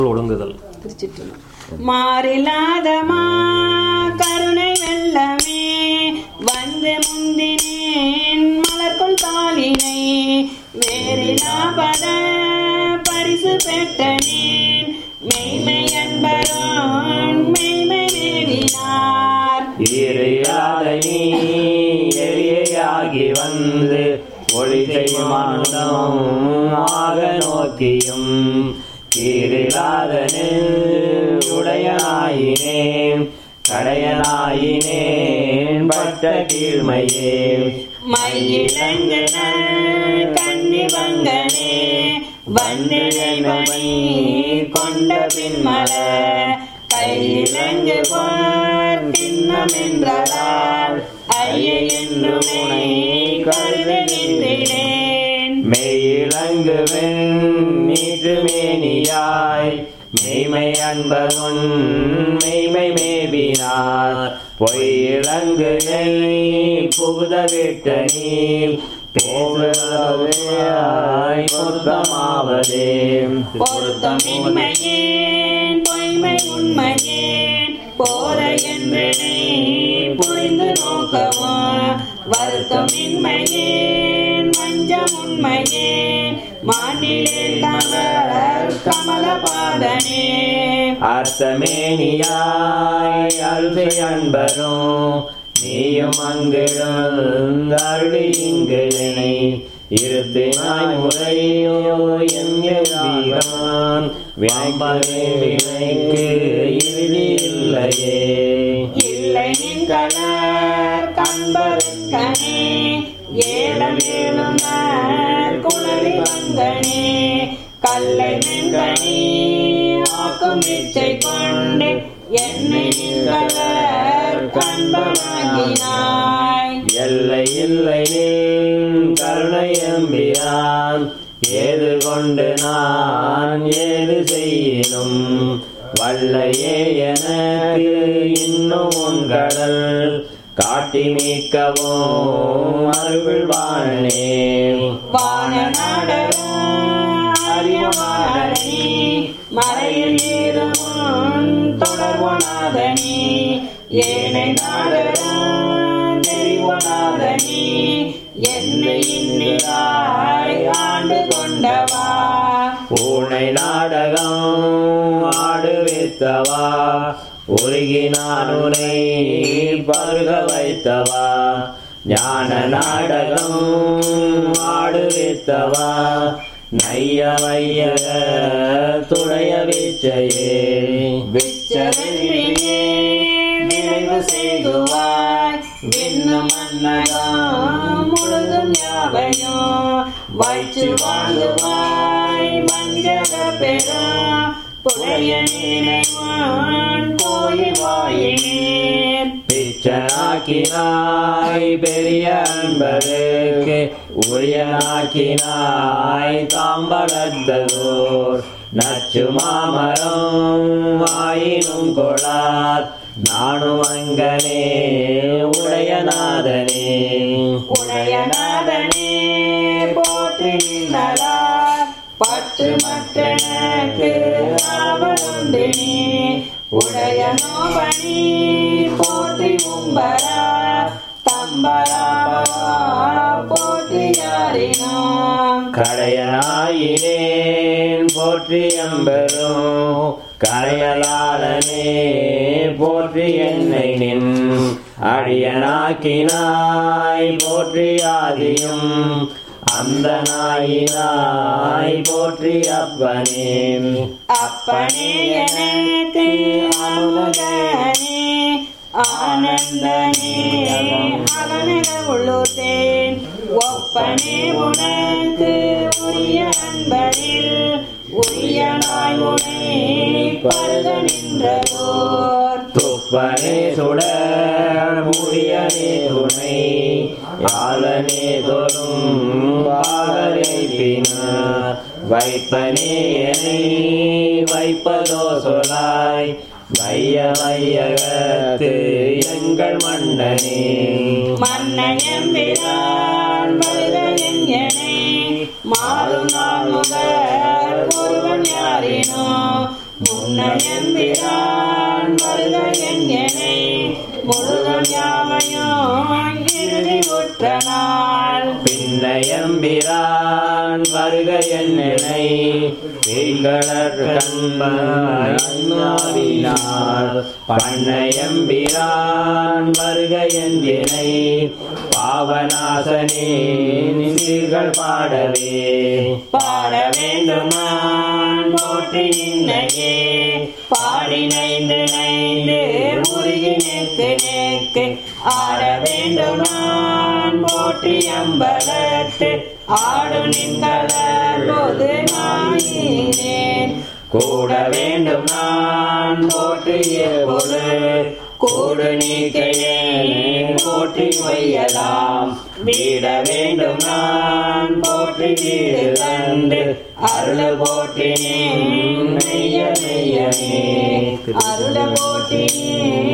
ஒடுங்குதல் திருச்சிற்றம்பலம். மாறில்லாதமா கருணை வெள்ளமே வந்து முந்தினேன் மலர்கொள் தாளினை வேறிலாபத பரிசு பெற்றனேன் மெய்மை அன்பரோன் மெய்மை மேவினார் ஈரையாத நீ எளியாகி வந்து ஒளி செய்யுமானம் ஆக நோக்கியும் கீரிலாத உடையனாயினேன் கடையனாயினேன் பட்ட கீழ்மையே மையிலங்குன கண்ணி வங்கனே வந்தனை மணி கொண்ட பின்மல கையிலங்கு போர் திண்ணமென்றால் ஐய என்று உனை கருதுகின்றேன் மெய்யிலங்குவென் நீற்று மேனியாய் மெய்மை அன்பருன் மெய்மை மேவினார் பொய்யிலங்கு நெய் புகுத விட்ட நீ போவதாய் பொருத்தமாவதே பொருத்தமின்மையேன் பொய்மை உண்மையேன் போத என்றனை புரிந்து நோக்கவோ வருத்தமின்மையேன் வஞ்சம் உண்மையேன் மாநிலே தவர் கமலபாதனே அர்த்தமேனியாய் அல்சை அன்பரும் நீயும் அங்கிழந்தருளி இங்கிழனை இருத்தினாய் முறையோ என் வினைப்பதே வினைக்கு இறுதி இல்லையே இல்லை நின் கலர் கண்பருக்கனே ஏழமேலும் குளறி வந்தனே கல்லை மென்கனி ஆக்கும் இச்சை கொண்டு என்னை நின் கலர் கண்பனாகினாய் எல்லை இல்லை நீ கருணை எம்பிரான் ஏது கொண்டு நான் ஏது செய்யினும் வல்லையே எனக்கு இன்னும் உன் கடல் காட்டி மீட்கவும் அருள்வானே வான அறியமானி மறையில் ஏறுமுன் தொடர்வனாதனி ஏனை நாடகம் தெரிவனாதனி என்னை இன்னிலாய் ஆண்டு கொண்டவா பூனை நாடகம் ஆடுவித்தவா உருகி நான் உனை பருக வைத்தவா ஞான நாடகம் ஆடுவித்தவா நைய வைய துடைய விச்சையே விச்சவென்றியே நிறைவு செய்துவாய் விண்ணும் மன்னகம் முழுதும் யாவையோ வாய்ச்சு வாழ்ந்துவாய் வஞ்சக பெறும் புடைய நினைவான் கோயில் வாயினேன் பிச்சனாக்கினாய் பெரிய அன்பருக்கு உரியனாக்கினாய் தாம்பரத்ததோர் நச்சு மாமரம் ஆயினும் கொளார் நானும் அங்கனே உடையநாதனே உடையநாதனே போற்றி நின்றலா பட்டு மற்றனக்கு ஆவலுந்தினி உடைய நோபணி போற்றி உம்பரா தம்பராபா போற்றி யாரினோ கடையனாயினேன் போற்றி அம்பரும் கடையலாளனே போற்றி என்னை நின் அடியனாக்கினாய் போற்றி ஆதியும் அந்த நாயினாய் போற்றி அப்பனே அப்பனே எனக்கு அமுதனே ஆனந்தனே அவனக உள்ளுத்தேன் ஒப்பனே உனக்கு உரிய அன்பரில் உரியனாய் உனை பருக நின்றதோர் துப்பனே சுடர் முடியனே துணை ஆளனே தொழும் பாகரை பின்னார் வைப்பனே என்னை வைப்பதோ சொலாய் வைய வையகத்து எங்கள் மன்னனே மன்னையம்பிரான் மருதன் எனை மாறும் நாள் முதல் ஒருவன் யாரினோ முன்னயம்பிரான் வருக எங்கனை முழுதும் யாவையும் இறுதி உற்ற நாள் பின்னயம்பிரான் வருக என்னை வீழ்களர் கண்மாறினார் பண்ணயம்பிரான் வருக என்னை பாவநாசனே நின்றீர்கள் பாடவே பாட வேண்டுமான் போற்றி நின்னையே பாடி நைந்து நைந்து முருகி நேக்கு நேக்கு ஆட வேண்டுமான் போற்றி அம்பலத்து ஆடு நின்களர் போது நாயினேன் கூட வேண்டும் நான் போற்றிய பொழு கூடு நீக்கையே போற்றி வையலாம் வீட வேண்டும் நான் போற்றி வீடு தந்து அருள போற்றினேன் மெய்ய மெய்யமே அருள போற்றினேன்